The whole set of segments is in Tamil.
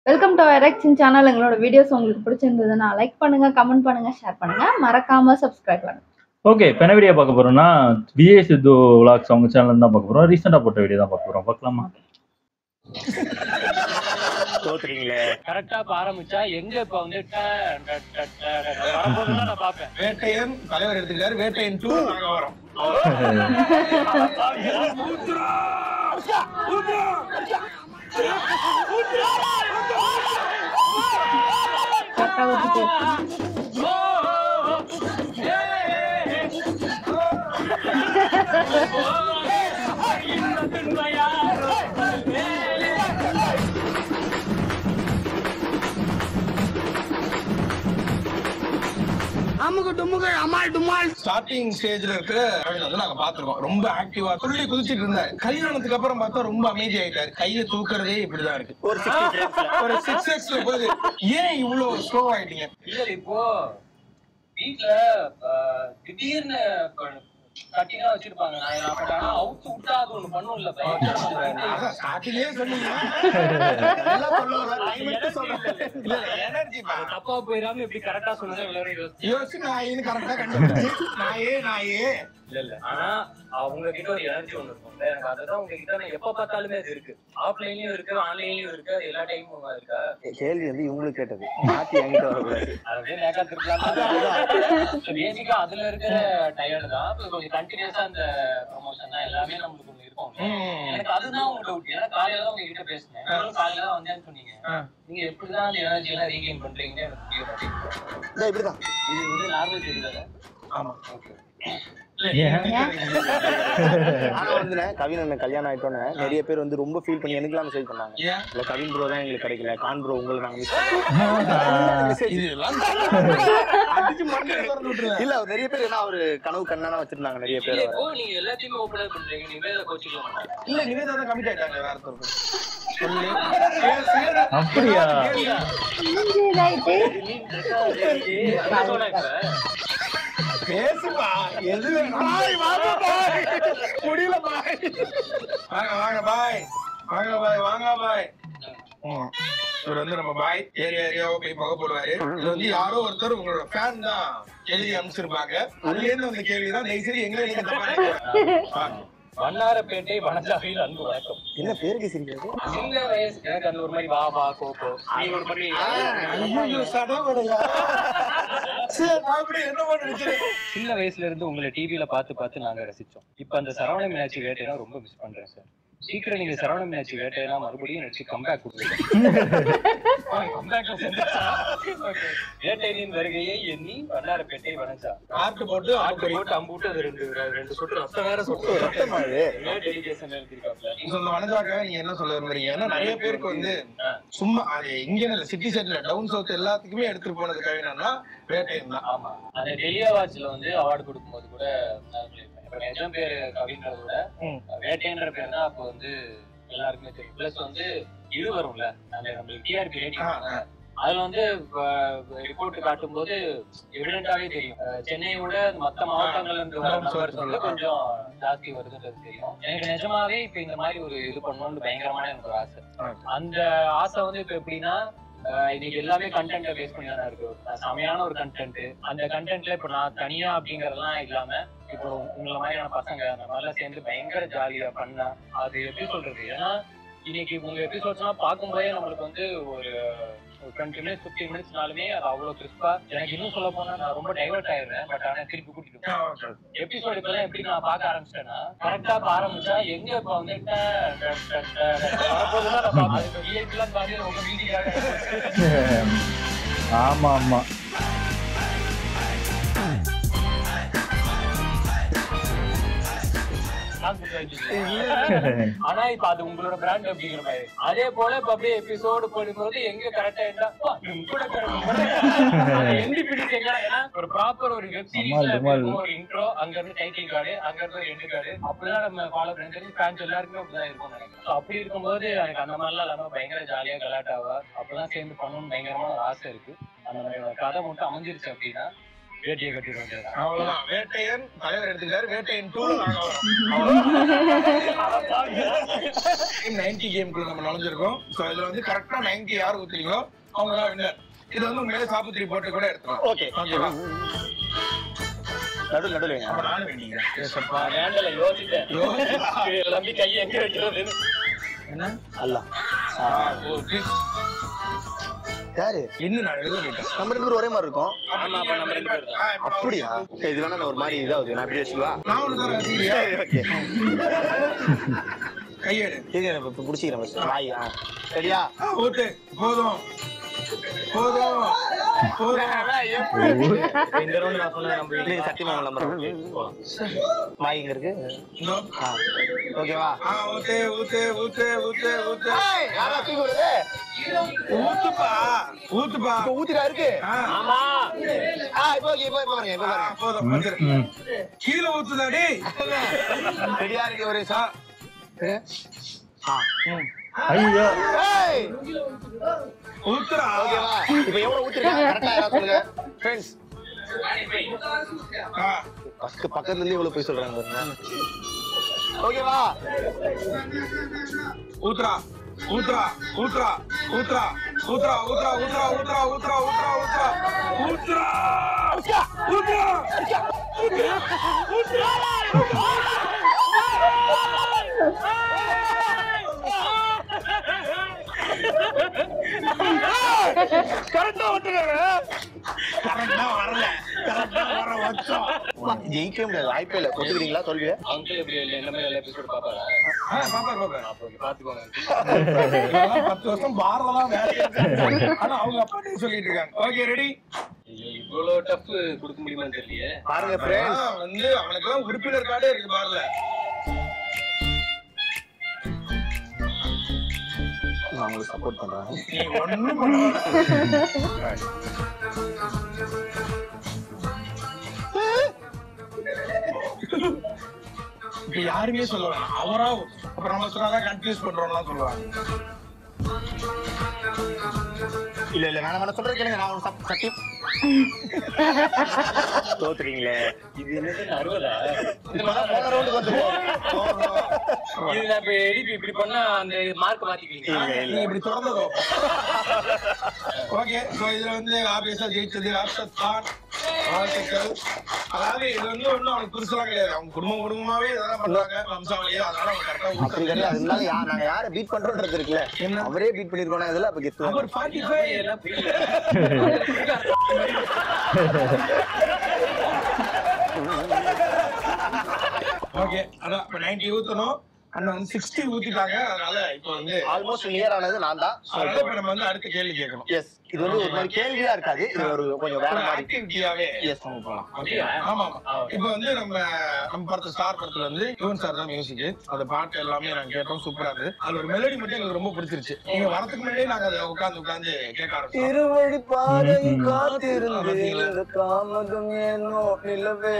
வெல்கம் டு எரெக்ஷன் சேனல் எங்களோட வீடியோஸ் உங்களுக்கு பிடிச்சிருந்ததுன்னா லைக் பண்ணுங்க கமெண்ட் பண்ணுங்க ஷேர் பண்ணுங்க மறக்காம சப்ஸ்கிரைப் பண்ணுங்க ஓகே இப்போ என்ன வீடியோ பார்க்க போறோம்னா விஜய் சித்து விளாக்ஸ் அவங்க சேனல் தான் பார்க்க போறோம் ரீசெண்டாக போட்ட வீடியோ தான் பார்க்க போறோம் பார்க்கலாமா தோத்துறீங்களே கரெக்டா இப்ப ஆரம்பிச்சா எங்க இப்ப வந்து ட, ட, ட, ட, ட, ட, வரும்போதுதான் நான் பாப்பேன் வேட்டையன் தலைவர் எடுத்துக்கிறாரு வேட்டையன் டூ நாங்க வரோம் கரெக்டா ஊத்திட்டு ஸ்டார்டிங் ஸ்டேஜ்ல இருக்கிற கவின் வந்து நாங்க பாத்துருக்கோம் ரொம்ப ஆக்டிவா துள்ளி குதிச்சிட்டு இருந்தாரு கல்யாணத்துக்கு அப்புறம் பார்த்தா ரொம்ப அமைதி ஆயிட்டாரு கையை தூக்குறதே இப்படிதான் இருக்கு ஒரு சிக்ஸ்டி ஒரு சிக்ஸ் எக்ஸ்ல போகுது ஏன் இவ்வளவு ஸ்லோ ஆயிட்டீங்க இல்ல இப்போ வீட்ல அஹ், திடீர்னு கட்டிலாம் வச்சிருப்பாங்க நான் என்ன பட் ஆனா அவுத்து விட்டா அது ஒண்ணு பண்ணும்ல அதான் ஸ்டார்டிங்லயே சொன்னீங்க இல்ல எனர்ஜி தப்பா போயிடாம இப்படி கரெக்டா சொன்னதை எல்லாரும் யோசிச்சு யோசிச்சு நான் ஏன்னு கரெக்டா கண்டுபிடிச்சு நாயே நாயே இல்ல இல்ல ஆனா அவங்க கிட்ட ஒரு எனர்ஜி ஒண்ணு இருக்கும்ல எனக்கு அதுதான் உங்க கிட்ட நான் எப்ப பார்த்தாலுமே அது இருக்கு ஆஃப்லைன்லயும் இருக்கு ஆன்லைன்லயும் இருக்கு அது எல்லா டைமும் இருக்கா கேள்வி வந்து இவங்களுக்கு கேட்டது மாத்தி என்கிட்ட வரக்கூடாது அது அப்படியே நேக்கா திருப்பலாம் பேசிக்கா அதுல இருக்கிற டயர்டு தான் இப்ப கொஞ்சம் கண்டினியூஸா அந்த ப்ரொமோஷன் தான் எல்லாமே நம்மளுக்கு ஒண்ணு இருக்கும் எனக்கு அதுதான் உங்க டவுட் ஏன்னா காலையில தான் உங்ககிட்ட பேசினேன் நீங்களும் காலையில தான் வந்தேன்னு சொன்னீங்க ஆ. நீங்க எப்படிதான் அந்த எனர்ஜி எல்லாம் ரீகெயின் பண்றீங்கன்னு எனக்கு புரிய மாட்டேங்குது இதோ இப்படிதான் இது வந்து நார்மல் தெரியுதா ஆமா ஓகே நானும் வந்து கவின் அண்ணன் கல்யாணம் ஆயிட்டோன்னு நிறைய பேர் வந்து ரொம்ப ஃபீல் பண்ணி எனக்குலாம் மெசேஜ் பண்ணாங்க ஏன் இல்ல கவின் ப்ரோ தான் எங்களுக்கு கிடைக்கல கான் ப்ரோ உங்களை நாங்க மிஸ் பண்ணோம் இதெல்லாம் அடிச்சு மண்டையில திறந்து விட்டுருவேன் இல்ல அவர் நிறைய பேர் ஏன்னா அவரு கனவு கண்ணானா வச்சிருந்தாங்க நிறைய இல்ல பேர் இப்போ நீங்க எல்லாத்தையுமே ஓப்பனா பண்றீங்க நீங்க இதை கோச்சிக்க மாட்டேன் இல்ல நிவேதா தான் கமிட் ஆயிட்டாங்க வேற ஒருத்தருக்கு சொல்லி பேசு. அப்படியா பேசுப்பா எது வேணும்? பாய், வாங்க பாய். முடியல பாய் வாங்க வாங்க பாய் வாங்க பாய் வாங்க பாய் ம். இவர் வந்து நம்ம பாய் ஏரியா ஏரியாவோ போய் புகை போடுவாரு இது வந்து யாரோ ஒருத்தர் உங்களோட ஃபேன் தான் எழுதி அனுப்பிச்சிருப்பாங்க அதுல இருந்து வந்த கேள்விதான் தயவு செய்து எங்களை நீங்க தப்பா நினைக்க வண்ணாரப்பேட்டை வனஜாவில் அன்பு வணக்கம் என்ன பேருக்கு சிரிக்கிறது சின்ன வயசு எனக்கு அந்த ஒரு மாதிரி வா வா கோகோ நீ ஒரு மாதிரி ஐயோ, சடகுடையா. சரி, நான் கூட என்ன பண்ண நினைக்கிறேன் சின்ன வயசுல இருந்து உங்களை டிவில பார்த்து பார்த்து நாங்க ரசிச்சோம் இப்ப அந்த சரவண மீனாட்சி வேட்டையெல்லாம் ரொம்ப மிஸ் பண்றேன் சார் சீக்கிரம் நீங்க சரவண மீனாட்சி வேட்டையெல்லாம் மறுபடியும் நடிச்சு கம்பேக் வேட்டையின் வருகையை எண்ணி வண்ணாரப்பேட்டை வனஜா ஆர்ட் போட்டு ஆட்டு ஆட்டு போட்டு அம்புட்டு அது ரெண்டு ரெண்டு சொட்டு ரத்தம் வேற சொட்டு ரத்தமா இது? டெலிகேஷன் எழுதிருக்காப்ல நீங்க சொன்ன வனஜாக்காக நீங்க என்ன சொல்ல விரும்புறீங்க ஏன்னா நிறைய பேருக்கு வந்து சும்மா அது இங்க இல்ல சிட்டி சைட்ல டவுன் சவுத் எல்லாத்துக்குமே எடுத்துட்டு போனதுக்காக என்னன்னா வேட்டையன் தான் ஆமா அந்த டெலியா வாட்ச்ல வந்து அவார்டு கொடுக்கும்போது கூட நான் சொல்லியிருப்பேன் இப்ப நிஜம் பேரு கவின்றத விட ம். வேட்டைன்ற பேர் தான் அப்போ வந்து எல்லாருக்குமே தெரியும் பிளஸ் வந்து இது வரும்ல அந்த நம்மளுக்கு டிஆர்பி ஆ, ரேட்டிங் ஆ. அதுல வந்து ரிப்போர்ட் காட்டும்போது எவிடென்டாவே தெரியும் அஹ் சென்னையோட மத்த மாவட்டங்கள்ல இருந்து வர நம்பர்ஸ் வந்து கொஞ்சம் ஜாஸ்தி வருதுன்றது தெரியும் எனக்கு நிஜமாவே இப்ப இந்த மாதிரி ஒரு இது பண்ணணும்னு பயங்கரமான எனக்கு ஒரு ஆசை அந்த ஆசை வந்து இப்ப எப்படின்னா அஹ் இன்னைக்கு எல்லாமே கண்டென்ட்டை பேஸ் பண்ணி தானே இருக்கு அஹ் செமையான ஒரு கண்டென்ட் அந்த கண்டென்ட்ல இப்ப நான் தனியா அப்படிங்கறதெல்லாம் இல்லாம இப்போ உங்களை மாதிரியான பசங்க அந்த மாதிரிலாம் சேர்ந்து பயங்கர ஜாலியா பண்ணா அது எப்படி சொல்றது ஏன்னா இன்னைக்கு உங்க எபிசோட்ஸ்லாம் பார்க்கும்போதே நம்மளுக்கு வந்து ஒரு ஒரு டுவெண்ட்டி மினிட்ஸ் ஃபிஃப்டீன் மினிட்ஸ்னாலுமே அது அவ்வளவு கிறிஸ்பா எனக்கு இன்னும் சொல்ல போனா நான் ரொம்ப டைவர்ட் ஆயிடுறேன் பட் ஆனா திருப்பி கூட்டிட்டு ஆ, போறேன். okay. எபிசோட் இப்பெல்லாம் எப்படி நான் பார்க்க ஆரம்பிச்சிட்டேன்னா கரெக்டா ஆரம்பிச்சா எங்க இப்ப வந்து ட, ட, ட, ட, ட, வரப்போகுதுன்னா நான் பார்ப்பேன். அது இப்ப VIP லாம் தாண்டி ரொம்ப வீடியாக ஆமா ஆமா ஆனா இப்ப அது உங்களோட பிராண்ட் அப்படிங்கிற மாதிரி அதே போல இப்ப அப்படியே எபிசோடு போடும்போது எங்க கரெக்டா இருந்தா "அப்பா, இவங்க கூட எண்டி பிடிச்சு எங்க ஏன்னா ஒரு ப்ராப்பர் ஒரு வெப் அம்மாள், அம்மாள். சீரிஸ் ஒரு இன்ட்ரோ அங்க இருந்து டைட்டில் கார்டு அங்க இருந்து ஒரு எண்டு கார்டு அப்படிதான் நம்ம ஃபாலோ பண்ணி தெரிஞ்சு ஃபேன்ஸ் எல்லாருக்குமே அப்படிதான் இருக்கும் நினைக்கிறேன் So அப்படி இருக்கும்போது எனக்கு அந்த மாதிரிலாம் இல்லாம பயங்கர ஜாலியா கலாட்டாவா அப்பதான் சேர்ந்து பண்ணணும்னு பயங்கரமான ஒரு ஆசை இருக்கு அந்த மாதிரி ஒரு கதை மட்டும் அமைஞ்சிருச்சு அப்படின்னா வேட்டியை கட்டிடுவாங்க அவ்வளவுதான் வேட்டையன் தலைவர் எடுத்துக்கிட்டாரு வேட்டையன் டூ நாங்க நைன்டி கேம்குள்ள நம்ம நுழைஞ்சிருக்கோம் சோ இதுல வந்து கரெக்டா நைன்டி யார் ஊத்துறீங்களோ அவங்க தான் வின்னர் இது வந்து உண்மையிலே சாப்புத்திரி போட்டு கூட எடுத்துக்கலாம் ஓகே ஓகேவா நடுவில் நடுவில் வைங்க. அப்ப நானும் வேண்டிக்கிறேன் வேண்டல யோசிச்சேன் நம்பி கையை எங்க வைக்கிறதுன்னு என்ன அல்லா யாரு இன்னும் நான் எழுத போயிட்டேன் நம்ம ரெண்டு பேரும் ஒரே மாதிரி இருக்கும் ஆமா அப்ப நம்ம ரெண்டு பேரும் தான் ஆ, இப்ப நான் அப்படியா சரி, இது வேணா நான் ஒரு மாதிரி இதாகுது நான் இப்படி வச்சுக்குவா நான் ஒண்ணு தரேன் வச்சுக்கிறியா? ஓகே கையெடு இது இப்ப இப்ப பிடிச்சிக்கிறேன் first. வாய் ஆ. சரியா ஆ, ஊத்து போதும் போதும் போதும் இந்த ரவுண்ட் நான் சொன்னேன் நம்ம நீங்க சத்தியமா நம்புறேன் வாய் இங்க இருக்கு இதோ. ஆ. ஓகேவா ஆ, ஊத்து ஊத்து ஊத்து ஊத்து ஊத்து யாரா தூக்கி விடுறது ஊத்துப்பா ஊத்துப்பா இப்ப ஊத்திட்டா இருக்கு ஆ, ஆமா ஆ இப்போ ஓகே இப்போ இப்போ பாருங்க இப்போ ஆ, பாருங்க போதும் வந்துரு. ம். கீழே ஊத்துதாடி ரெடியா இருக்கு ஒரு சா ஆ ஐயோ ஏய் ஊத்துறா ஓகேவா இப்போ எவ்வளவு ஊத்திருக்காங்க கரெக்டா யாரா சொல்லுங்க ஃப்ரெண்ட்ஸ் ஆ, பக்கு பக்கத்துல இருந்து எவ்வளவு போய் சொல்றாங்க பாருங்க ஓகேவா ஊத்துறா ஊத்துறா ஊத்துறா ஊத்துறா ஊத்துறா ஊத்துறா ஊத்துறா ஊத்துறா ஊத்துறா ஊத்துறா ஊத்துறா ஊத்துறா ஊத்துறா கரெக்டா விட்டுருக்காங்க கரெக்டா வரல கரெக்டா வர வச்சோம் ஜெயிக்கவே முடியாது வாய்ப்பே இல்ல ஒத்துக்கிறீங்களா தோல்வியை அங்கிள் எப்படி இல்லை என்ன மாதிரி எல்லா எபிசோட் பாப்பாரா ஆ, பாப்பா பாப்பா அப்போ பாத்துக்கோங்க இதெல்லாம் பத்து வருஷம் பார்லாம் வேலை செஞ்சாங்க. ஆனா அவங்க அப்பா சொல்லிட்டு இருக்காங்க ஓகே ரெடி ஐயோ, இவ்வளவு டஃப் கொடுக்க முடியுமான்னு தெரியலையே பாருங்க ஃப்ரெண்ட்ஸ் வந்து அவனுக்கு எல்லாம் உறுப்பினர் கார்டே இருக்கு பாருல நான் உங்களுக்கு சப்போர்ட் பண்றேன் நீ ஒண்ணும் பண்ண வேணாம். இப்ப யாருமே சொல்ல வேணாம் அவரா அப்புறம் நம்ம சொன்னாதான் கன்ஃபியூஸ் பண்றோம்லாம் சொல்லுவாங்க இல்ல இல்ல வேணாம் வேணாம் சொல்றது கேளுங்க நான் ஒரு சப்- சத்தியம் தோத்துறீங்களே இது என்னது அறுபதா இப்பதான் போன ரவுண்டுக்கு வந்துருவோம் இது நான் இப்ப எடிட் இப்படி பண்ணா அந்த மார்க் மாத்திக்கிறீங்க இல்ல நீ இல்ல இப்படி தொடர்ந்ததோ ஓகே சோ இதுல வந்து ஆபீஸா ஜெயிச்சது அர்ஷத் கான் வாழ்த்துக்கள் அதாவது இது வந்து ஒண்ணும் அவனுக்கு புதுசுலாம் கிடையாது அவங்க குடும்பம் குடும்பமாவே இதெல்லாம் பண்றாங்க வம்சாவளியா அதனால அவங்க கரெக்டா அப்படி கிடையாது இருந்தாலும் யா- நாங்க யாரை பீட் பண்றோம்ன்றது இருக்குல்ல என்ன? அவரே பீட் பண்ணிருக்கோம் இதெல்லாம் அப்ப கெத்து அவர் ஃபார்ட்டி ஃபைவ் எல்லாம் புரியல ஓகே அதான் இப்ப நைன்டி ஊத்தணும் அண்ணன் வந்து சிக்ஸ்டி ஊத்திட்டாங்க அதனால இப்போ வந்து ஆல்மோஸ்ட் கிளியர் ஆனது நான் தான் அதனால இப்ப நம்ம வந்து அடுத்த கேள்வி கேட்கணும் எஸ் இது வந்து ஒரு மாதிரி கேள்வியா இருக்காது இது ஒரு கொஞ்சம் வேற மாதிரி ஆக்டிவிட்டியாவே எஸ் நம்ம போலாம் ஓகே ஆமா ஆமா இப்போ வந்து நம்ம நம்ம படத்து ஸ்டார் படத்துல வந்து யுவன் சார் தான் மியூசிக் அந்த பாட்டு எல்லாமே நாங்க கேட்டோம் சூப்பரா இருந்தது அது ஒரு மெலடி மட்டும் எங்களுக்கு ரொம்ப பிடிச்சிருச்சு நீங்க வரதுக்கு முன்னாடியே நாங்க அதை உட்கார்ந்து உட்கார்ந்து கேட்க ஆரம்பிச்சோம் திருவழி பாதையில் காத்திருந்து காத்திருந்து இந்த தாமதம் ஏனோ நிலவே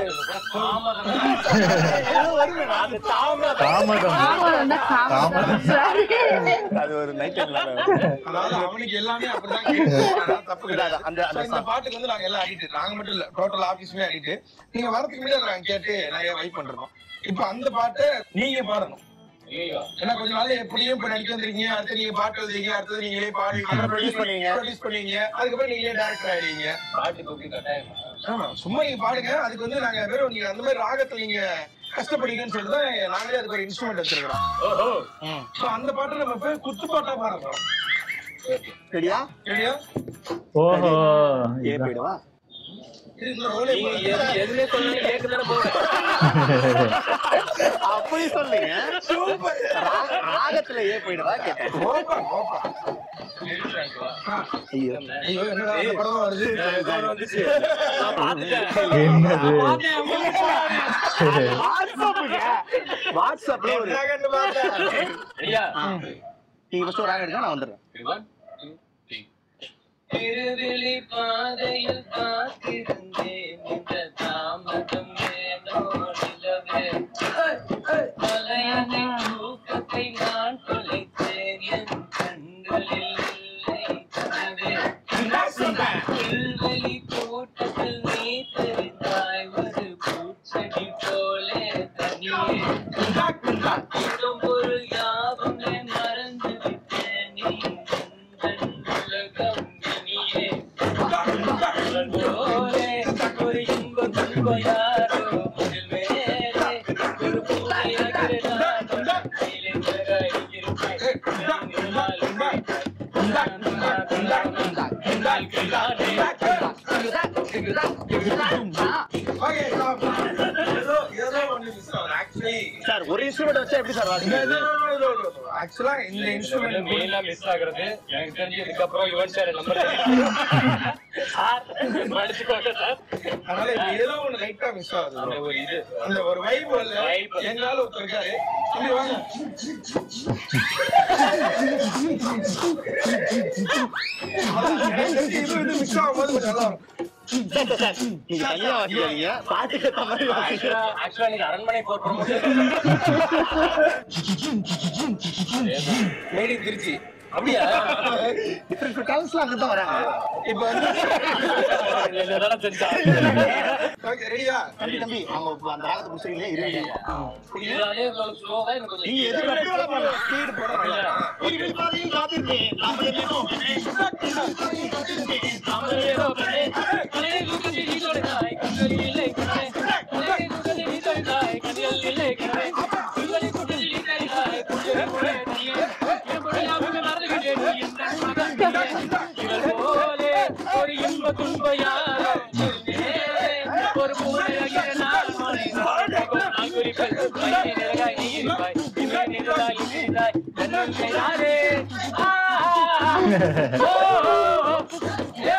அது தாமதம் தாமதம் தாமதம் அது ஒரு நைட் அதாவது அவனுக்கு எல்லாமே அப்படிதான் கேட்டுச்சு. அதனால தப்பு கிடையாது அந்த- அந்த So, இந்த பாட்டுக்கு வந்து நாங்க எல்லாம் அடிட்டு நாங்க மட்டும் இல்ல டோட்டல் ஆபீஸ்மே அடிட்டு நீங்க வரதுக்கு முன்னாடி அதை நாங்க கேட்டு நிறைய வைப் பண்றோம் இப்போ அந்த பாட்டை நீங்க பாடணும் ஐயோ ஏன்னா கொஞ்ச நாள் எப்படியும் இப்ப நடிக்க வந்திருக்கீங்க அடுத்து நீங்க பாட்டு எழுதுறீங்க அடுத்தது நீங்களே பாடுவீங்க அப்புறம் produce பண்ணுவீங்க. ப்ரொடியூஸ் பண்ணுவீங்க அதுக்கப்புறம் நீங்களே டேரக்டர் ஆயிடுவீங்க பாட்டு கோப்பி கட்டாயமா ஆமா சும்மா நீங்க பாடுங்க அதுக்கு வந்து நாங்க வெறும் நீங்க அந்த மாதிரி ராகத்துல நீங்க கஷ்டப்படுவீங்கன்னு சொல்லிட்டு தான் நாங்களே அதுக்கு ஒரு இன்ஸ்ட்ருமெண்ட் வச்சிருக்கிறோம் ஓஹோ சோ அந்த பாட்டை நம்ம போய் குத்து பாட்டா பாட போறோம் சரியா சரியா ஓஹோ ஏ இதான். போயிடுவா இது இந்த ரோலே நீங்க எது- எதுவுமே சொல்லணும் கேட்க தானே போறேன் அப்படி சொல்லுங்க ரா- ராகத்துல ஏ போயிடுவா கேட்டேன் ஓப்பா ஓப்பா ஐயோ ஐயோ என்னடா அந்த படம் வருது வந்துச்சு நான் பாத்துட்டேன் என்னது வாட்ஸ்அப்புங்க வாட்ஸ்அப்ல ஒரு என்னடான்னு பார்த்தேன். ஐயா நீங்க ஃபர்ஸ்ட் ஒரு ராகம் எடுங்க நான் வந்துடுறேன் One, two, three. திருவிழி பாதையில் காத்திருந்தேன் இந்த தாமதம் ஏனோ நிலவே மலையனை தூக்கத்தை நான் தொலைத்தேன் என் கண்களில் இல்லை கனவே புல்வெளி தோட்டத்தில் நீ திரு துன்ப யாரோ முதல் மேலே ஒரு பூனையாகிற நான் கையிலே சிறகாய் இருப்பாய் நிழலால் Okay, stop. ஏதோ ஏதோ ஒண்ணு மிஸ் ஆகுது ஆக்சுவலி சார் ஒரு இன்ஸ்ட்ருமெண்ட் வச்சா எப்படி சார் வாசிக்கிறது ஆக்சுவலா இந்த இன்ஸ்ட்ருமெண்ட் மெயினா மிஸ் ஆகுறது எனக்கு தெரிஞ்சதுக்கு அப்புறம் யுவன் சார் நம்பர் சார் மன்னிச்சுக்கோங்க சார் அதனால இது ஏதோ ஒண்ணு லைட்டா மிஸ் ஆகுது அந்த bro. ஒரு இது அந்த ஒரு வைப் வரல Vibe. எங்களால ஒருத்தர் இருக்காரு தம்பி வாங்க இது இது மிஸ் ஆகும்போது கொஞ்சம் நல்லா இருக்கும் நீங்க தனியா வாசிக்காதீங்க பாட்டுக்கு ஏத்த மாதிரி வாசிக்க ஆக்சுவலா நீங்க அரண்மனை போர் ப்ரொமோஷன் மேடி திருச்சி அப்படியா டிஃபரெண்ட் டேலண்ட்ஸ்லாம் அங்க தான் வராங்க இப்ப வந்து இதெல்லாம் செஞ்சா ஓகே ரெடியா தம்பி தம்பி அவங்க இப்ப அந்த ராகத்தை புடிச்சிருக்கீங்க இருக்கு இதனாலே உங்களுக்கு ஸ்லோவா எனக்கு கொஞ்சம் நீங்க எதுக்கு அப்படி வேலை பண்ணலாம் ஸ்பீட் போட நல்லா இருபது பாதையில் காத்திருக்கேன் நாற்பது நிமிடம் தாமரையோ கண்ணே, கண்ணே தூக்கத்தில் நீ தொலைந்தாய், கண்களில் இல்லை கண்ணே. கண்ணே தூக்கத்தில் நீ தொலைந்தாய், கண்களில் இல்லை கண்ணே. உங்களை கூட்டத்தில் நீ தெரிந்தாய், கூட்டத்தில் கூட நீயே. என் கூட ஞாபகம் நடந்துகிட்டே நீ என் நண்பன் நீயே. இவள் போலே ஒரு இன்ப துன்ப யாரோ நேரே ஒரு பூனையாகிற நான் உன்னை வாழ்த்துக்கோ. நான் குறிப்பேன், மைனை நிறகாய் நீ இருப்பாய். இவை நிழலாய் நீ இருந்தாய், கண்ணில் கைதானே. ஆ, ஓ, ஏ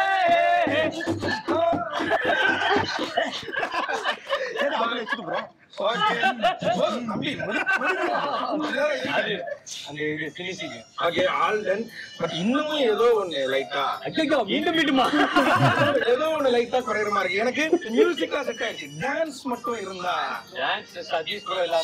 வச்சுட்டு போறோம் ஓகே தம்பி அது அந்த இது finishing. Okay all done but இன்னமும் ஏதோ ஒண்ணு லைட்டா ஐயையோ, மீண்டும் மீண்டுமா ஏதோ ஒண்ணு லைட்டா குறையிற மாதிரி இருக்கு எனக்கு மியூசிக்லாம் செட் ஆயிடுச்சு டான்ஸ் மட்டும் இருந்தா டான்ஸ் சதீஷ் ப்ரோ இல்லாம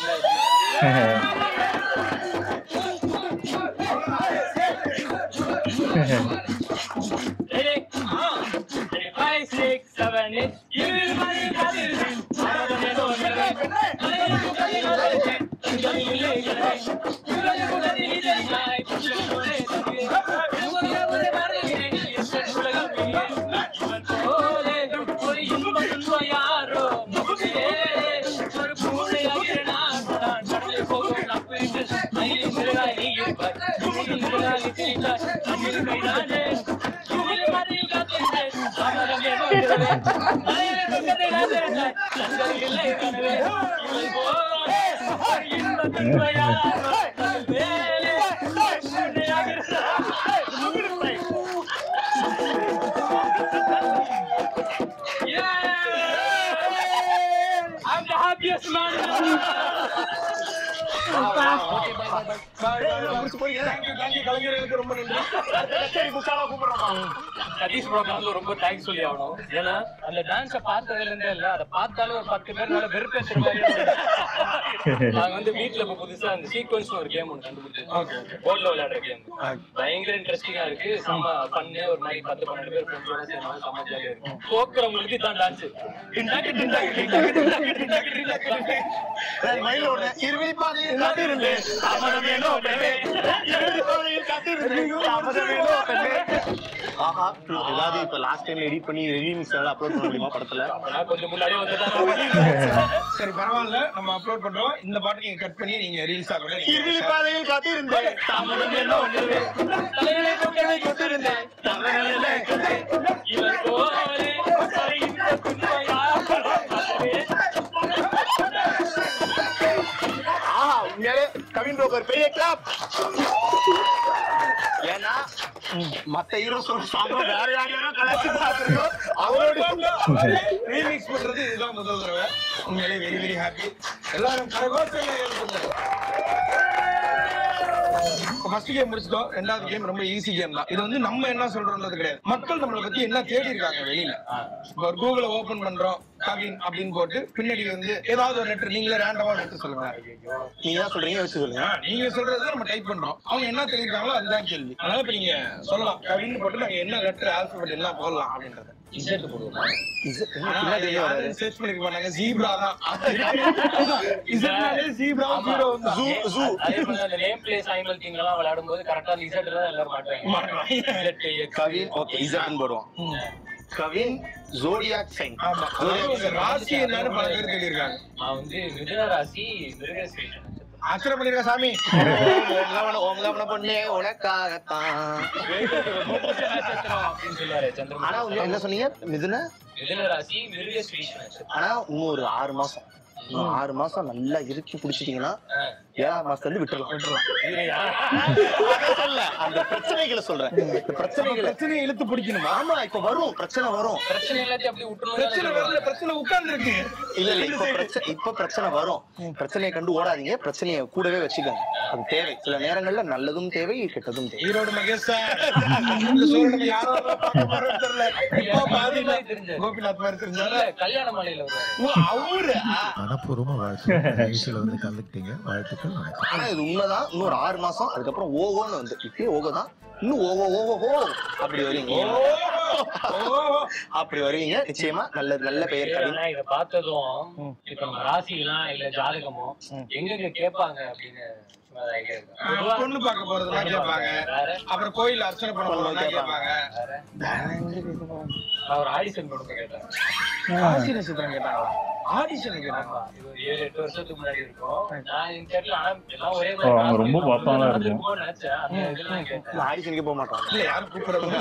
Ready? Ready, five, six, seven, eight. இருபது பதினெட்டு, பதினேழு, பதினெட்டு, பதினேழு, பதினெட்டு, இல்லை, இல்லை. இருபது முதல் இருபதாய், புத்தகங்களே தந்தே. இருபது முதல் மறந்தேன், என் உலகம் நீயே. இவன் போலே ஒரு இன்ப துன்ப யாரோ முகத்திலே ஒரு பூனையாகிற நான் நான் கடலில் போகும் நப்பிட்டு மயிலின் சிறகாய் நீ இருப்பாய் மயிலின் சிறகாய் நீ திரிந்தாய் நம்மில் கைதானே இதில் மதில் காத்திருந்தேன் தாமரம் ஏதோ மலையிலே பக்கத்தை நான் திறந்தாய் கண்கள் இல்லை கனவே இவள் போலே ஒரு இன்ப துன்ப யாரோ மேலே பூனையாகிற Yeah! I'm the happiest man in the world. Thank you thank you கலைஞர்களுக்கு ரொம்ப நன்றி சதீஷ் ப்ரோக்ராம்ல ரொம்ப தேங்க்ஸ் சொல்லி ஆகணும் ஏன்னா அந்த டான்ஸ பார்த்ததுல இருந்தே இல்ல அதை பார்த்தாலும் ஒரு பத்து பேர் மேல வெறுப்பேற்றுற மாதிரி இருந்தது. நாங்க வந்து வீட்ல இப்ப புதுசா அந்த சீக்வன்ஸ் ஒரு கேம் ஒன்று கண்டுபிடிச்சோம் போர்ட்ல விளையாடுற கேம் பயங்கர இன்ட்ரெஸ்டிங்கா இருக்கு செம்ம பண்ணு ஒரு மாதிரி பத்து பன்னெண்டு பேர் ஃப்ரெண்ட்ஸோட சேர்ந்து செம்ம ஜாலியா இருக்கு தோக்குறவங்களுக்கு தான் டான்ஸ் டிண்டாக்கு டிண்டாக்கு டிண்டாக்கு டிண்டாக்கு டிண்டாக்கு டிண்டாக்கு மயில் ஒண்ணு இருபது பாதையில் காத்திருந்தேன் தாமதம் ஏனோ பெண்ணே இருபது பாதையில் காத்திருந்தேன் தாமதம் ஏனோ பெண்ணே ஆஹா ஏதாவது இப்ப லாஸ்ட் டைம்ல எடிட் பண்ணி ரீமிக்ஸ் ஏதாவது அப்லோட் பண்ண முடியுமா படத்துல நான் கொஞ்சம் முன்னாடியே வந்துதான் சரி பரவாயில்ல நம்ம அப்லோட் பண்றோம் இந்த பாட்டு நீங்க கட் பண்ணி நீங்க ரீல்ஸ் ஆகல இருபது பாதையில் காத்திருந்தேன் தாமதம் ஏனோ பெண்ணே தலையிலே கொக்கரை கொண்டிருந்தேன் தமிழிலே கதை இவர் போலே ஒரு இன்ப துன்பமாக ஆஹா உண்மையாலே கவின் ரோகர் பெரிய கிளாப் ஏன்னா மத்த ஹீரோ சாங் வேற யார் யாரோ கலாச்சி பார்த்துருக்கோம் அவரோட ரீமிக்ஸ் பண்றது இதுதான் முதல் தடவை உண்மையிலே வெரி வெரி ஹாப்பி எல்லாரும் கரகோஷம் ஃபர்ஸ்ட் கேம் முடிச்சிட்டோம் ரெண்டாவது கேம் ரொம்ப ஈஸி கேம் தான் இது வந்து நம்ம என்ன சொல்றோம்ன்றது கிடையாது மக்கள் நம்மளை பத்தி என்ன தேடி இருக்காங்க வெளியில இப்போ ஒரு கூகுள ஓபன் பண்றோம் கவின் அப்படின்னு போட்டு பின்னாடி வந்து ஏதாவது ஒரு லெட்டர் நீங்களே ரேண்டமா லெட்டர் சொல்லுங்க நீங்க தான் சொல்றீங்க வச்சு சொல்லுங்க ஆ, நீங்க சொல்றதை நம்ம டைப் பண்றோம் அவங்க என்ன தெரிஞ்சாங்களோ அதுதான் கேள்வி அதனால இப்ப நீங்க சொல்லலாம் கவின் போட்டு நாங்க என்ன லெட்டர் ஆல்பபெட் எல்லாம் போடலாம் அப்படின்றத இசட் போடுவோம் பின்னாடி யாரும் search பண்ணிருக்க மாட்டாங்க ஜீப்ரா தான் இசட்னாலே ஜீப்ரா ஜீரோ தான் ஜூ ஜூ அதே மாதிரி அந்த நேம் பிளேஸ் அனிமல் கிங் எல்லாம் விளையாடும் போது கரெக்டா இசட் தான் எல்லாரும் மாட்டாங்க மாட்டுறாங்க. இசட் கவின் ஓகே இசட்னு போடுவோம் கவின் ஜோடியாக் சைன் ஆமா அதாவது உங்க ராசி என்னன்னு பல பேர் சொல்லியிருக்காங்க நான் வந்து மிதுன ராசி மிருகசீரிஷ நட்சத்திரம் அச்சனை பண்ணிருக்க சாமி ஓம்கவன பொண்ணே உனக்காகத்தான் நட்சத்திரம் அப்படின்னு சொல்லுவாரு சந்திரன் ஆனா உங்க- என்ன சொன்னீங்க மிதுன மிதுன ராசி மிருகசீரிஷ நட்சத்திரம் ஆனா இன்னும் ஒரு ஆறு மாசம் இன்னும் ஆறு மாசம் நல்லா இறுக்கி பிடிச்சிட்டீங்கன்னா ஏழாம் மாசத்துல இருந்து விட்டுறலாம் அதை சொல்ல அந்த பிரச்சனைகளை சொல்றேன் இந்த பிரச்சனைகளை பிரச்சனையை இழுத்து பிடிக்கணுமா ஆமா இப்ப வரும் பிரச்சனை வரும் பிரச்சனை எல்லாத்தையும் அப்படி பிரச்சனை வரல விட்டுருவோம் பிரச்சனை உட்கார்ந்து இருக்கு இல்ல இல்ல இப்ப பிரச்சனை இப்ப பிரச்சனை வரும் பிரச்சனையை கண்டு ஓடாதீங்க பிரச்சனையை கூடவே வச்சுக்கோங்க அது தேவை சில நேரங்கள்ல நல்லதும் தேவை கெட்டதும் தேவை ஈரோடு மகேஷ் சார் இந்த சூழல் நம்ம யாரோ பார்க்க போறோம்னு தெரியல இப்போ பாதியில தெரிஞ்சது. கோபிநாத் மாதிரி தெரிஞ்சாரு இல்ல, கல்யாண மலையில வருவாரு ஓ, அவரு மனப்பூர்வமா வாழ்த்து நிகழ்ச்சியில வந்து கலந்துக்கிட்டீங்க வாழ்த்துக்கள் வணக்கம் ஆனா இது உண்மைதான் இன்னொரு ஆறு மாசம் அதுக்கப்புறம் ஓகோன்னு வந்து இப்பயே ஓகோ தான் இன்னும் ஓகோ ஓகோ ஓ அப்படி வருவீங்க அப்படி வருவீங்க நிச்சயமா நல்ல நல்ல பெயர் கவின் ஆனா இத பார்த்ததும் இப்ப நம்ம ராசிலாம் இல்ல ஜாதகமோ எங்கெங்க கேட்பாங்க அப்படின்னு சும்மா ஒரு idea இருக்கு. பொதுவா பொண்ணு பார்க்க போறதுலாம் கேட்பாங்க வேற அப்புறம் கோயில் அர்ச்சனை பண்ண போறதுலாம் கேட்பாங்க நான் ஒரு ஆடிஷன் கொடுக்க கேட்டேன் ஆசி நட்சத்திரம் கேட்டாங்களா ஆடிஷன் கேட்டாங்க ஆமா, இது ஒரு ஏழு எட்டு வருஷத்துக்கு முன்னாடி இருக்கும் நான் எனக்கு தெரியல ஆனா எல்லாம் ஒரே ஓ, அவங்க ரொம்ப பாப்பாங்களா இருக்கும். இருக்கும்னு நினைச்சேன் அந்த இதெல்லாம் கேட்டேன் ஆடிஷனுக்கு போக மாட்டாங்க இல்ல யாரும் கூப்பிடுறது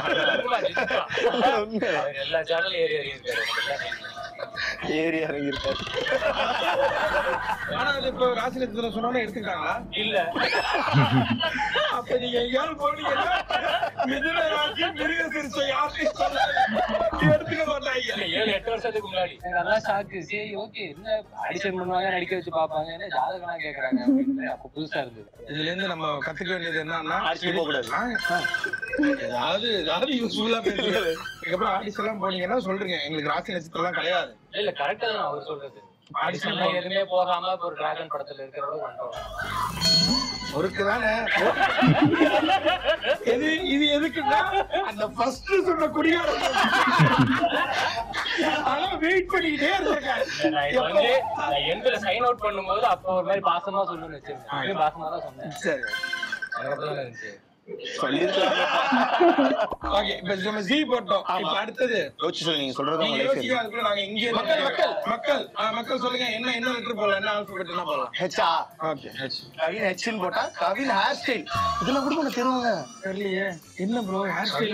அவர் எல்லா சேனல் ஏறி ஏறி இருக்காரு எனக்கு எல்லாம் தெரியும். ஏறி இறங்கி இருக்காரு ஆனா அது இப்ப ராசி நட்சத்திரம் சொன்னோன்னே எடுத்துக்கிட்டாங்களா இல்ல அப்ப நீங்க எங்கேயாவது போனீங்கன்னா மிதுன ராசி மிருக சிறுத்தை யாருக்கும் சொல்ல எடுத்துக்க மாட்டாங்க இல்ல, ஏழு எட்டு வருஷத்துக்கு முன்னாடி எனக்கு அதான் ஷாக்கு சரி ஓகே என்ன ஆடிஷன் பண்ணுவாங்க நடிக்க வச்சு பாப்பாங்க என்ன ஜாதகம்லாம் கேக்குறாங்க அப்படின்னு அப்ப புதுசா இருந்தது இதுல இருந்து நம்ம கத்துக்க வேண்டியது என்னன்னா ஆடிஷன் போக கூடாது ஆ, ஏதாவது ஏதாவது யூஸ்ஃபுல்லா பேசுங்க இதுக்கப்புறம் ஆடிஷன் எல்லாம் போனீங்கன்னா சொல்றீங்க எங்களுக்கு ராசி நட்சத்திரம் எல்லாம் கிடையாது இல்ல, இல்ல கரெக்டா தான் அவர் சொல்றது ஆடிஷன் ஆடிஷன் எதுவுமே போகாம இப்ப ஒரு டிராகன் படத்துல இருக்கிறவங்க கொண்டு ஒருக்கு தானே எது இது எதுக்குன்னா அந்த ஃபர்ஸ்ட் சொன்ன குடிகார ஆனா வெயிட் பண்ணிக்கிட்டே இருந்திருக்காரு நான் இது வந்து நான் எண்ட்ல சைன் அவுட் பண்ணும்போது அப்ப ஒரு மாதிரி பாசமா சொல்லுன்னு வச்சிருந்தேன் அப்பயும் பாசமா தான் சொன்னேன் சரி அதுக்கப்புறம் இருந்துச்சு ஓகே இப்ப நம்ம ஜி போட்டோம் இப்ப அடுத்தது யோசிச்சு சொல்லுங்க நீங்க சொல்றது நீங்க உங்க லைஃப் யோசிக்க அதுக்குள்ள நாங்க இங்கே மக்கள் மக்கள் மக்கள் ஆ, மக்கள் சொல்லுங்க என்ன என்ன லெட்டர் போடலாம் என்ன ஆல்பபெட் என்ன போடலாம் ஹெச்ஆ ஓகே ஹெச் கவின் ஹெச்னு போட்டா கவின் ஹேர் ஸ்டைல் இதெல்லாம் கூட உனக்கு தெரியுங்க தெரியலையே என்ன bro hair style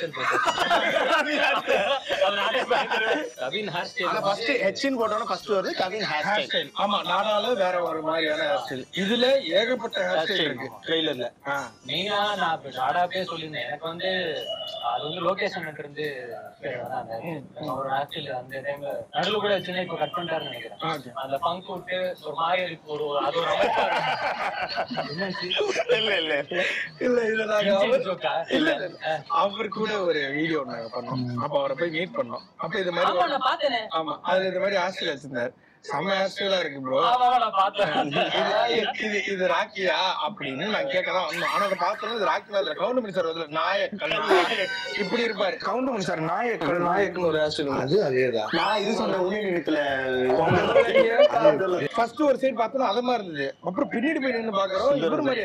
Kavin hair ஆனா ஸ்டைல் ஃபர்ஸ்ட் ஹெச்னு போட்டோம்னா ஃபர்ஸ்ட் வருது Kavin hair hair style style ஆமா நாடால வேற ஒரு மாதிரியான ஹேர் ஸ்டைல் இதுல ஏகப்பட்ட ஹேர் ஸ்டைல் இருக்கு ட்ரெய்லர்ல ஆ மெயினா நான் இப்ப ஷார்டாப்பே சொல்லியிருந்தேன் எனக்கு வந்து அது வந்து லொகேஷன் இருந்து அந்த ஒரு ஆக்சுவலி அந்த டைம்ல நடுவில் கூட சின்ன இப்ப கட் பண்ணிட்டாருன்னு நினைக்கிறேன் ஓகே அந்த பங்க் விட்டு ஒரு மாதிரி இருக்கு ஒரு அது ஒரு அமைப்பா இருக்கு. என்னாச்சு? இல்ல இல்ல இல்ல இல்ல நாங்க Inside அவர் joke ஆ? இல்ல அவர் கூட ஒரு வீடியோ நாங்க பண்ணோம் அப்ப அவரை போய் மீட் பண்ணோம் அப்ப இது ஆமா மாதிரி நான் பார்த்தேனே ஆமா அது இந்த மாதிரி ஹாஸ்டல் வச்சிருந்தாரு செம்ம ஹாஸ்டலா இருக்கு ப்ரோ ஆமா ஆமா, நான் பார்த்தேன் இது இது ராக்கியா அப்படின்னு நான் கேட்கதான் வந்தோம் ஆனா அதை பார்த்தோம் இது ராக்கியா இல்ல கவுண்டமணி சார் வந்து நாயக்கல் நாயக் இப்படி இருப்பாரு கவுண்டமணி சார் நாயக்கல் நாயக்கல் ஒரு ஹாஸ்டல் அது அதேதான் நான் இது சொன்ன உண்மை நினைக்கல ஃபர்ஸ்ட் ஒரு சைடு பார்த்தோம் அது மாதிரி இருந்தது அப்புறம் பின்னாடி போய் நின்னு பாக்குறோம் இவர் மாதிரி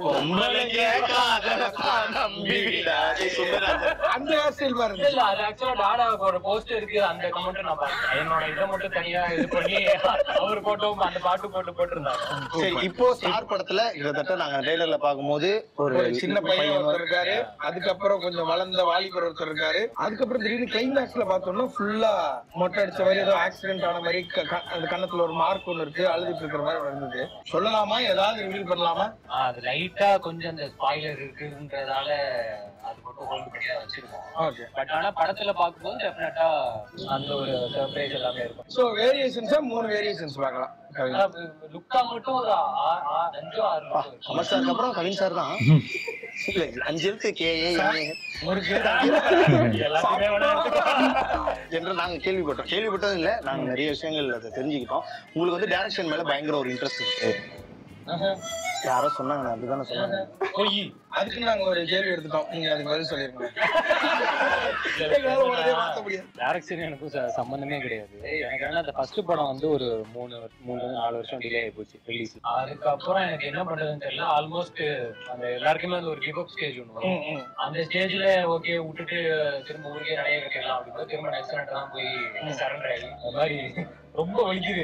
அந்த ஹேர் ஸ்டைல் மாதிரி இல்ல இருந்துச்சு இல்ல அது ஆக்சுவலா டாடாவோட போஸ்ட் இருக்கு அந்த கமெண்ட் நான் பார்த்தேன் என்னோட இதை மட்டும் தனியா இது பண்ணி அவர் போட்டோ அந்த பாட்டு போட்டு போட்டிருந்தாங்க சரி இப்போ ஸ்டார் படத்துல கிட்டத்தட்ட நாங்க ட்ரெய்லர்ல பாக்கும்போது ஒரு ஒரு சின்ன பையன் ஒருத்தர் இருக்காரு அதுக்கப்புறம் கொஞ்சம் வளர்ந்த வாலிபர் ஒருத்தர் இருக்காரு அதுக்கப்புறம் திடீர்னு கிளைமேக்ஸ்ல பார்த்தோம்னா ஃபுல்லா மொட்டை அடிச்ச மாதிரி ஏதோ ஆக்சிடென்ட் ஆன மாதிரி க- க- அந்த கண்ணத்துல ஒரு மார்க் ஒண்ணு இருக்கு அழுதுட்டு இருக்கிற மாதிரி ஒண்ணு இருந்தது சொல்லலாமா ஏதாவது ரிவீல் பண்ணலாமா ஆ, அது லைட்டா கொஞ்சம் அந்த ஸ்பாய்லர் இருக்குன்றதால அது மட்டும் ஹோல்ட் பண்ணி தான் வச்சிருக்கோம் ஓகே பட் ஆனா படத்துல பார்க்கும்போது டெஃபினட்டா அந்த ஒரு சர்ப்ரைஸ் எல்லாமே இருக்கும் சோ வேரியேஷன்ஸா மூணு வேரியேஷன்ஸ் பார்க்கலாம் லுக்கா மட்டும் ஒரு ஆ- ஆ- அஞ்சோ ஆறு look இருக்கும். கமல் சாருக்கு அப்புறம் கவின் சார் தான் இல்ல அஞ்சு எழுத்து கே ஏ எல்லாத்தையுமே வேணா எடுத்துக்கோ. என்று நாங்க கேள்விப்பட்டோம் கேள்விப்பட்டதும் இல்ல நாங்க நிறைய விஷயங்கள் அதை தெரிஞ்சுக்கிட்டோம் உங்களுக்கு வந்து டைரக்ஷன் மேல பயங்கர ஒரு இன்ட்ரெஸ்ட் இருக்கு ஆஹா. யாரோ சொன்னாங்க நான் அப்படிதானே சொன்னாங்க பொய் அதுக்கு நாங்க ஒரு கேள்வி எடுத்துட்டோம் நீங்க அதுக்கு பதில் சொல்லிருங்க எங்களால உடனே மாத்த முடியாது டைரக்ஷன் எனக்கும் ச- சம்பந்தமே கிடையாது எனக்கு என்ன அந்த ஃபர்ஸ்ட் படம் வந்து ஒரு மூணு மூணு ல இருந்து நாலு வருஷம் டிலே ஆகி போச்சு ரிலீஸ் அதுக்கப்புறம் எனக்கு என்ன பண்றதுன்னு தெரியல ஆல்மோஸ்ட் அந்த எல்லாருக்குமே அந்த ஒரு கிவ் அப் ஸ்டேஜ் ஒன்று வரும். ம், ம். அந்த ஸ்டேஜ்ல ஓகே விட்டுட்டு திரும்ப ஊருக்கே நிறைய கட்டலாம் அப்படின்னு திரும்ப நெக்ஸ்ட் நைட் தான் போய் சரண்டர் ஆகி அந்த மாதிரி ரொம்ப வலிக்குது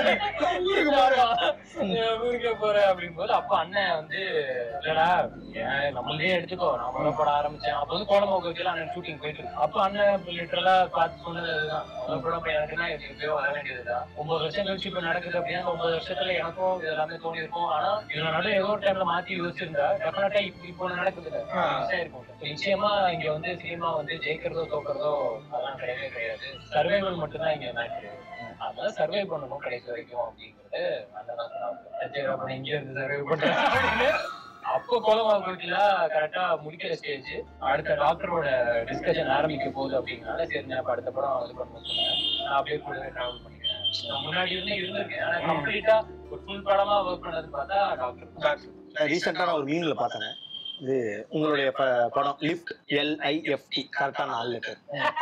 ஊருக்கே போறேன் அப்படின் போது அப்ப அண்ணன் வந்து இல்லடா ஏன் நம்மளே எடுத்துக்கோ நான் முதல் படம் ஆரம்பிச்சேன் அப்ப வந்து கோலமா கோச்சில அண்ணன் ஷூட்டிங் போயிட்டு இருக்கு அப்ப அண்ணன் லிட்டரலா பார்த்து சொன்னது அதுதான் முதல் படம் இப்ப எனக்குன்னா இது எப்பயோ வர வேண்டியதுதான் ஒன்பது வருஷம் கழிச்சு இப்ப நடக்குது அப்படின்னா அந்த ஒன்பது வருஷத்துல எனக்கும் இது எல்லாமே தோணி இருக்கும் ஆனா இதுல நடுவு ஏதோ ஒரு டைம்ல மாத்தி யோசிச்சிருந்தா டெஃபினட்டா இப்ப இப்போ ஒண்ணு நடக்குது இருக்கும் நிச்சயமா இங்க வந்து சினிமா வந்து ஜெயிக்கிறதோ தோக்குறதோ அதெல்லாம் கிடையவே கிடையாது சர்வைவல் மட்டும்தான் இங்க மேட்ரு அதனால சர்வை பண்ணணும் கடைசி வரைக்கும் அப்படிங்கிறது அண்ணன் சொன்னாங்க சரி அப்ப நீ இங்க இருந்து சர்வை பண்றேன் அப்படின்னு அப்போ கோலமா கோயில கரெக்டா முடிக்கிற ஸ்டேஜ் அடுத்த டாக்டரோட டிஸ்கஷன் ஆரம்பிக்க போகுது அப்படிங்கறனால சரி நான் இப்ப அடுத்த படம் இது பண்ண சொன்னேன் நான் அப்படியே கூடவே டிராவல் பண்ணிக்கிறேன் நான் முன்னாடி இருந்து இருந்திருக்கேன் ஆனா கம்ப்ளீட்டா ஒரு ஃபுல் படமா ஒர்க் பண்ணது பார்த்தா டாக்டர் ரீசெண்டா நான் ஒரு மீன்ல பார்த்தேன் இது உங்களுடைய ப- படம் லிஃப்ட் எல்ஐஎஃப்டி கரெக்டா நாலு லெட்டர்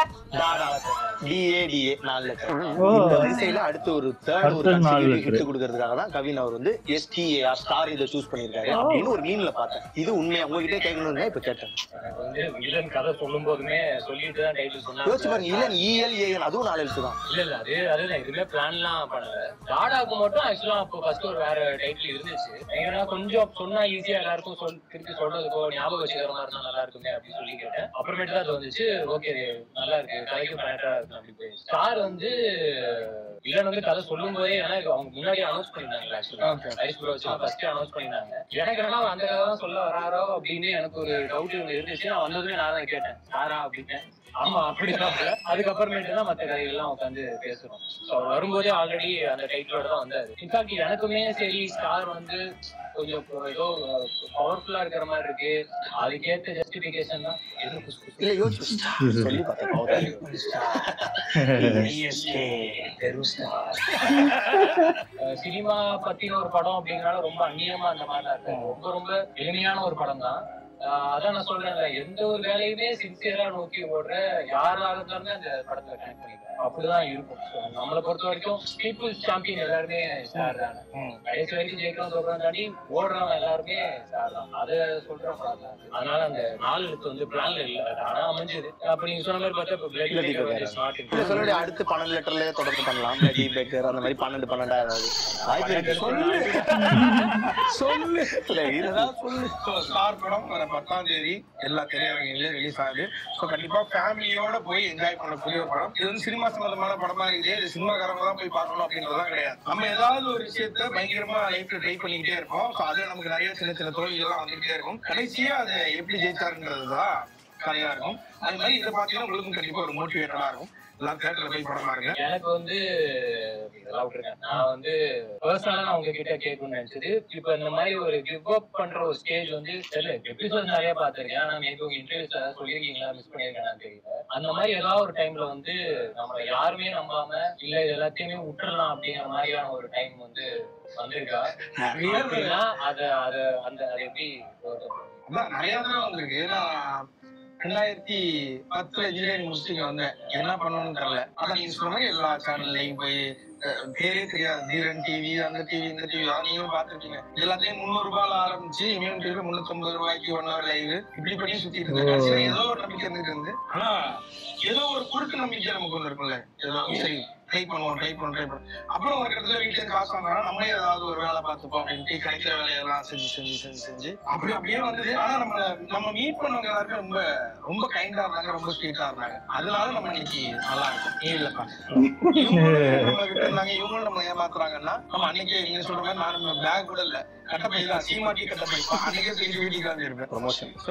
டிஏடிஏ நாலு லெட்டர் இந்த வரிசையில அடுத்து ஒரு தேர்ட் ஒரு அடுத்தது நாலு consecutive letter. hit கொடுக்கறதுக்காக தான் கவின் அவர் வந்து எஸ்டிஏஆர் ஸ்டார் இதை சூஸ் பண்ணிருக்காரு அப்படின்னு ஒரு மீன்ல பார்த்தேன் இது உண்மையா உங்ககிட்ட கேட்கணும்னு இப்ப கேட்டேன் எனக்கு வந்து வில்லன் கதை சொல்லும் போதுமே சொல்லிட்டு தான் டைட்டில் யோசிச்சு சொன்னாங்க பாருங்க இல்ல இஎல் ஏஎல் அதுவும் நாலு எழுத்து தான் இல்ல இல்ல அது அதுதான் எதுவுமே பிளான்லாம் பண்ணல டாடாக்கு மட்டும் ஆக்சுவலா அப்போ ஃபர்ஸ்ட் ஒரு வேற டைட்டில் இருந்துச்சு ஏன்னா கொஞ்சம் சொன்னா ஈஸியா எல்லாருக்கும் சொல் திருப்பி சொல்றதுக்கோ ஞாபகம் வச்சுக்கிற மாதிரி இருந்தா நல்லா இருக்குமே அப்படின்னு சொல்லி கேட்டேன் அப்புறமேட்டு தான் அது வந்துச்சு ஓகே நல்லா இருக்கு கதைக்கு கனெக்டா இருக்கு அப்படி போய் ஸ்டார் வந்து வில்லன் வந்து கதை சொல்லும் போதே ஏன்னா இது அவங்க முன்னாடி அனௌன்ஸ் பண்ணிருந்தாங்க ஆக்சுவலா ஹரிஸ் ப்ரோ வச்சு ஃபர்ஸ்ட் அனௌன்ஸ் பண்ணிருந்தாங்க எனக்கு என்னன்னா அவர் அந்த கதை தான் சொல்ல வராரோ அப்படின்னு எனக்கு ஒரு டவுட் இருந்துச்சு நான் வந்ததுமே நான் தான் கேட்டேன் ஸ்டாரா அப்படின்னு ஆமா அப்படிதான் அதுக்கப்புறமேட்டு தான் மத்த கதைகள்லாம் உட்காந்து பேசுறோம் ஸோ அவர் வரும்போதே ஆல்ரெடி அந்த டைட்டிலோட தான் வந்தாரு இன்ஃபேக்ட் எனக்குமே சரி ஸ்டார் வந்து கொஞ்சம் இப்போ ஏதோ பவர்ஃபுல்லா இருக்கிற மாதிரி இருக்கு அதுக்கேத்த ஜஸ்டிபிகேஷன் தான் எது புதுசு புதுசு இல்ல யோசிச்சு சொல்லி பார்த்தேன் சினிமா பத்தின ஒரு படம் அப்படிங்கறனால ரொம்ப அந்நியமா அந்த மாதிரிலாம் இருக்கு ரொம்ப ரொம்ப எளிமையான ஒரு படம் தான் ஆஹ் அதான் நான் சொல்றேன்ல எந்த ஒரு வேலையுமே சின்சியரா நோக்கி ஓடுற யாரா இருந்தாலுமே அந்த படத்துல கனெக்ட் பண்ணிக்கலாம் அப்படிதான் இருக்கும் So, நம்மளை பொறுத்த வரைக்கும் பீப்புள்ஸ் சாம்பியன் எல்லாருமே ஸ்டார் தானே கடைசி வரைக்கும் ஜெயிக்கிறோம் சொல்றோம் தாண்டி ஓடுறவங்க எல்லாருமே ஸ்டார் தான் அதை சொல்ற படம் தான் அது. அதனால அந்த நாலு எழுத்து வந்து பிளான்ல இல்ல அது ஆனா அமைஞ்சது அப்ப நீங்க சொன்ன மாதிரி பார்த்தா இப்ப Bloody பிளட் Beggar. ஸ்மார்ட் இல்ல சொல்லுடைய அடுத்து பன்னெண்டு லெட்டர்லயே தொடர்ந்து பண்ணலாம் பிளடி பேக்கர் அந்த மாதிரி பன்னெண்டு பன்னெண்டா ஏதாவது வாய்ப்பு இருக்கு சொல்லு சொல்லு இல்ல இதுதான் சொல்லு ஸ்டார் படம் வர பத்தாம் தேதி எல்லா திரையரங்கிலையும் ரிலீஸ் ஆகுது ஸோ கண்டிப்பா ஃபேமிலியோட போய் என்ஜாய் பண்ணக்கூடிய ஒரு படம் இது வந்து சினிமா சம்பந்தமான படமா இருக்குது இது சினிமாக்காரங்க தான் போய் பார்க்கணும் அப்படின்றதுலாம் கிடையாது நம்ம ஏதாவது ஒரு விஷயத்த பயங்கரமா லைஃப்ல ட்ரை பண்ணிக்கிட்டே இருப்போம் ஸோ அது நமக்கு நிறைய சின்ன சின்ன தோல்விகள்லாம் வந்துகிட்டே இருக்கும் கடைசியா அதை எப்படி ஜெயிச்சாருன்றது தான் கதையா இருக்கும் அது மாதிரி இதை பார்த்தீங்கன்னா உங்களுக்கும் கண்டிப்பா ஒரு மோட்டிவேட்டடா இருக்கும் எல்லாம் தேட்டர்ல போய் படம் பாருங்க எனக்கு வந்து இதெல்லாம் விட்டுருக்கேன் நான் வந்து பர்சனலா நான் உங்ககிட்ட கேட்கணும்னு நினைச்சது இப்ப இந்த மாதிரி ஒரு கிவ் அப் பண்ற ஒரு ஸ்டேஜ் வந்து தெரியல எபிசோட் நிறைய பார்த்திருக்கேன் ஆனா மேபி உங்க இன்டர்வியூஸ் ஏதாவது சொல்லியிருக்கீங்களா மிஸ் பண்ணிருக்கேன் தெரியல அந்த மாதிரி ஏதாவது ஒரு டைம்ல வந்து நம்ம யாருமே நம்பாம இல்ல இது எல்லாத்தையுமே விட்டுறலாம் அப்படிங்கிற மாதிரியான ஒரு டைம் வந்து வந்திருக்கா அப்படின்னா அத அத அந்த அதை எப்படி overcome பண்ணுவீங்க? அதான் நிறைய தடவை வந்திருக்கு நான் ரெண்டாயிரத்தி பத்துல இன்ஜினியரிங் முடிச்சுட்டு இங்க வந்தேன் என்ன பண்ணணும்னு தெரியல ஆனா நீங்க சொன்ன மாதிரி எல்லா சேனல்லையும் போய் அஹ், பேரே தெரியாது தீரன் டிவி அந்த டிவி இந்த டிவி நீங்களும் பாத்துருக்கீங்க எல்லாத்தையும் முந்நூறு ரூபாயில ஆரம்பிச்சு இவன் டிவி முன்னூத்தி ஐம்பது ரூபாய்க்கு ஒன் ஹவர் லைவ் இப்படி பண்ணி சுத்திட்டு இருந்தேன் கடைசியில ஏதோ ஒரு நம்பிக்கை இருந்துட்டு இருந்து ஆனா ஏதோ ஒரு குறுக்கு நம்பிக்கை நமக்கு ஒண்ணு இருக்கும்ல ஏதோ சரி ட்ரை பண்ணுவோம் ட்ரை பண்ணுவோம் ட்ரை பண்ணுவோம் அப்புறம் ஒரு இடத்துல வீட்டுல காசு வாங்கினா நம்மளே ஏதாவது ஒரு வேலை பார்த்துப்போம் அப்படின்ட்டு கிடைக்கிற வேலையெல்லாம் செஞ்சு செஞ்சு செஞ்சு செஞ்சு அப்படி அப்படியே வந்தது ஆனா நம்ம நம்ம மீட் பண்ணவங்க எல்லாருமே ரொம்ப ரொம்ப கைண்டா இருந்தாங்க ரொம்ப ஸ்வீட்டா இருந்தாங்க அதனால நம்ம இன்னைக்கு நல்லா இருக்கும் நீ இல்லப்பா இவங்களும் நம்மளை விட்டு இருந்தாங்க இவங்களும் நம்ம ஏமாத்துறாங்கன்னா நம்ம அன்னைக்கே நீங்க சொல்ற மாதிரி நான் நம்ம பேக் கூட இல்ல கட்டப்பை தான் சீமாட்டி கட்டப்பை அன்னைக்கே தூக்கி வீட்டுக்கு கிளம்பிருப்பேன் ப்ரொமோஷன் ஸோ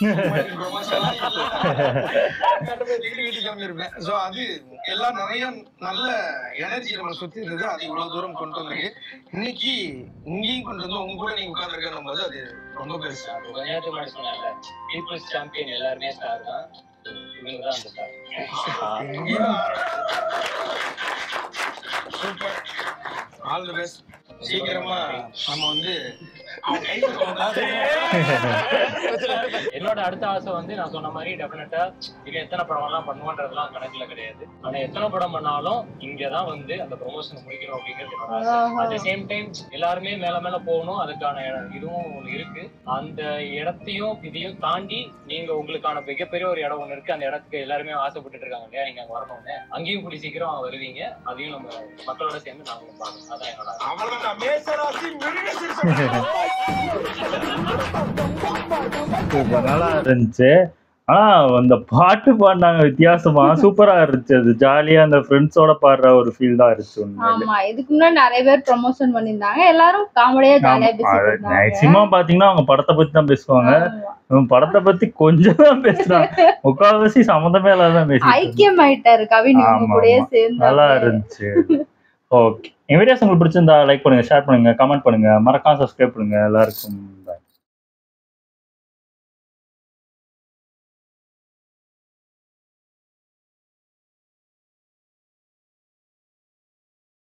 கட்டப்பை தூக்கி வீட்டுக்கு கிளம்பிருப்பேன் ஸோ அது எல்லாம் நிறைய நல்ல எனர்ஜி நம்ம சுத்தி இருந்தது அது இவ்வளவு தூரம் கொண்டு வந்திருக்கு இன்னைக்கு இங்கேயும் கொண்டு வந்து உங்க கூட நீங்க உட்கார்ந்துருக்கணும் போது அது ரொம்ப பெருசு அது கொஞ்ச நேரத்துக்கு முன்னாடி சொன்னாங்கல்ல பீப்புள்ஸ் சாம்பியன் எல்லாருமே ஸ்டார் தான் இவங்க தான் அந்த star super all the best சீக்கிரமா நம்ம வந்து அவன் கையில என்னோட அடுத்த ஆசை வந்து நான் சொன்ன மாதிரி டெஃபினட்டா இது எத்தனை படம் எல்லாம் பண்ணுவோன்றதெல்லாம் கணக்குல கிடையாது ஆனா எத்தனை படம் பண்ணாலும் இங்கதான் வந்து அந்த ப்ரொமோஷன் முடிக்கணும் அப்படிங்கிறது என்னோட ஆசை அட் சேம் டைம் எல்லாருமே மேல மேல போகணும் அதுக்கான இடம் இதுவும் ஒண்ணு இருக்கு அந்த இடத்தையும் இதையும் தாண்டி நீங்க உங்களுக்கான மிகப்பெரிய ஒரு இடம் ஒண்ணு இருக்கு அந்த இடத்துக்கு எல்லாருமே ஆசைப்பட்டுட்டு இருக்காங்க இல்லையா நீங்க அங்க வரணும்னு அங்கேயும் கூடி சீக்கிரம் வருவீங்க அதையும் நம்ம மக்களோட சேர்ந்து நாங்களும் பார்க்கணும் அதான் என்னோட ஆசை. அவ்வளவுதான் மேசராசி மிருக சீர்ஷம். சூப்பர் நல்லா இருந்துச்சு ஆனா அந்த பாட்டு பாடினாங்க வித்தியாசமா சூப்பரா இருந்துச்சு அது ஜாலியா அந்த ஃப்ரெண்ட்ஸோட பாடுற ஒரு ஃபீல் தான் இருந்துச்சு உண்மையிலே ஆமா இதுக்கு முன்னாடி நிறைய பேர் ப்ரொமோஷன் பண்ணியிருந்தாங்க எல்லாரும் காமெடியா ஜாலியா பேசிட்டு இருந்தாங்க மேக்சிமம் பாத்தீங்கன்னா அவங்க படத்தை பத்தி தான் பேசுவாங்க ஆமா. இவன் படத்தை பத்தி கொஞ்சம் தான் பேசுறான் முக்கால்வாசி சம்மந்தமே இல்லாத பேசிட்டு இருந்தான். ஐக்கியம் ஆயிட்டாரு கவின் இவங்க ஆமா, கூடயே ஆமா. சேர்ந்து நல்லா இருந்துச்சு ஓகே என் வீடியோஸ் உங்களுக்கு பிடிச்சிருந்தா லைக் பண்ணுங்க ஷேர் பண்ணுங்க கமெண்ட் பண்ணுங்க மறக்காம சப்ஸ்கிரைப் பண்ணுங்க எல்லாருக்கும்